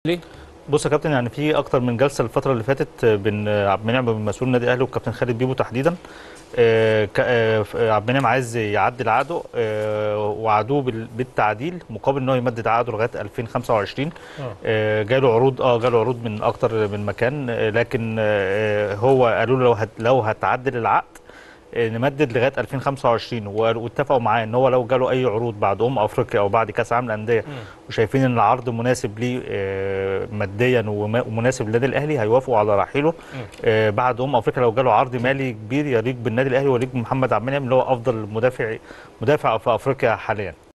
ليه؟ بص يا كابتن يعني في اكتر من جلسه الفتره اللي فاتت بين عبد المنعم بن مسؤول النادي الاهلي والكابتن خالد بيبو تحديدا آه، ك- آه، عبد المنعم عايز يعدل عقده آه، وعدوه بال- بالتعديل مقابل ان هو يمدد عقده لغايه 2025 آه، جاله عروض اه جاله عروض من اكتر من مكان آه، لكن آه، هو قالوا له لو هت لو هتعدل العقد آه، نمدد لغايه 2025 و- واتفقوا معاه ان هو لو جاله اي عروض بعد ام افريقيا او بعد كاس العالم للانديه وشايفين ان العرض مناسب ليه آه، ماديا وما- ومناسب للنادي الاهلي هيوافقوا على رحيله آه، بعد ام افريقيا لو جاله عرض مالي كبير يليق بالنادي الاهلي ويليق بمحمد عبد المنعم اللي هو افضل مدافع مدافع في افريقيا حاليا